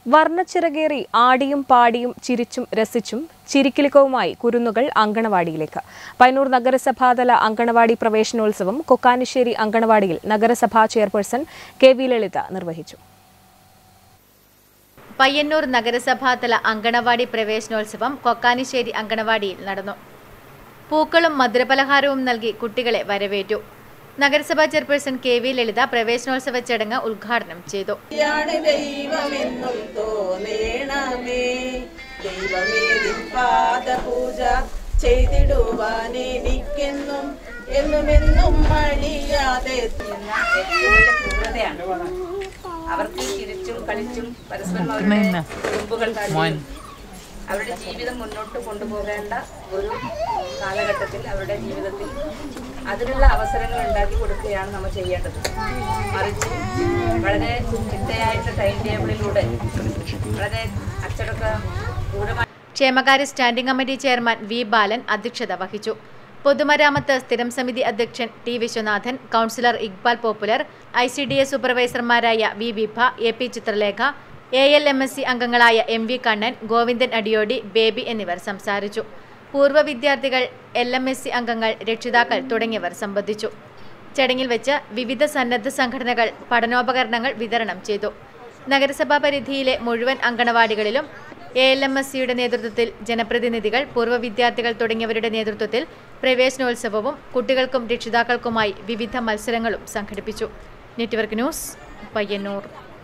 വർണ്ണച്ചിറകേറി ആടിയും പാടിയും ചിരിച്ചും രസിച്ചും ചിരിക്കിലുക്കവുമായി കുരുന്നുകൾ അങ്കണവാടിയിലേക്ക് പയ്യന്നൂർ നഗരസഭാതല അങ്കണവാടി പ്രവേശനോത്സവം കൊക്കാനിശ്ശേരി അങ്കണവാടിയിൽ നഗരസഭാ ചെയർപേഴ്സൺ കെ വി ലളിത നിർവഹിച്ചു പയ്യന്നൂർ നഗരസഭാതല അങ്കണവാടി പ്രവേശനോത്സവം കൊക്കാനിശ്ശേരി അങ്കണവാടിയിൽ നടന്നു പൂക്കളും മധുരപലഹാരവും നൽകി കുട്ടികളെ വരവേറ്റു നഗരസഭാ ചെയർപേഴ്സൺ കെ വി ലളിത പ്രവേശനോത്സവ ചടങ്ങ് ഉദ്ഘാടനം ചെയ്തു ാണ് ദൈവമെന്നും തോന്നേണമേ ദൈവമേ നിൻ പാദപൂജ ചെയ്തിടുവാൻ എനിക്കെന്നും എന്നുമെന്നും മടിയാതെ ഏറ്റവും വലിയ ക്രൂരതയാണ് അവർക്ക് ചിരിച്ചും കളിച്ചും പരസ്പരം അവരുടെ കുറുമ്പുകൾ തള്ളിയും അവരുടെ ജീവിതം മുന്നോട്ട് കൊണ്ടുപോകേണ്ട ഒരു കാലഘട്ടത്തിൽ അവരുടെ ജീവിതത്തിൽ അതിനുള്ള അവസരങ്ങൾ ഉണ്ടാക്കി കൊടുക്കുകയാണ് നമ്മൾ ചെയ്യേണ്ടത് മറിച്ച് വളരെ ചിട്ടയായിട്ടുള്ള ടൈം ടേബിളിലൂടെ വളരെ അച്ചടക്ക ക്രൂരമായ ക്ഷേമകാര്യ standing committee chairman V Balan അധ്യക്ഷത വഹിച്ചു പൊതുമരാമത്ത് സ്ഥിരം സമിതി അധ്യക്ഷൻ T Viswanathan councillor Iqbal popular I C D S സൂപ്പർവൈസർമാരായ V Vibha A P Chithralekha A L M S C അംഗങ്ങളായ എം വി കണ്ണൻ ഗോവിന്ദൻ അടിയോടി ബേബി എന്നിവർ സംസാരിച്ചു പൂർവ്വ വിദ്യാർത്ഥികൾ എൽ എം എസ് സി അംഗങ്ങൾ രക്ഷിതാക്കൾ തുടങ്ങിയവർ സംബന്ധിച്ചു ചടങ്ങിൽ വെച്ച് വിവിധ സന്നദ്ധ സംഘടനകൾ പഠനോപകരണങ്ങൾ വിതരണം ചെയ്തു നഗരസഭാ പരിധിയിലെ മുഴുവൻ അങ്കണവാടികളിലും എ എൽ എം എസ് സിയുടെ നേതൃത്വത്തിൽ ജനപ്രതിനിധികൾ പൂർവ്വ വിദ്യാർത്ഥികൾ തുടങ്ങിയവരുടെ നേതൃത്വത്തിൽ പ്രവേശനോത്സവവും കുട്ടികൾക്കും രക്ഷിതാക്കൾക്കുമായി വിവിധ മത്സരങ്ങളും സംഘടിപ്പിച്ചു നെറ്റ്വർക്ക് ന്യൂസ് പയ്യന്നൂർ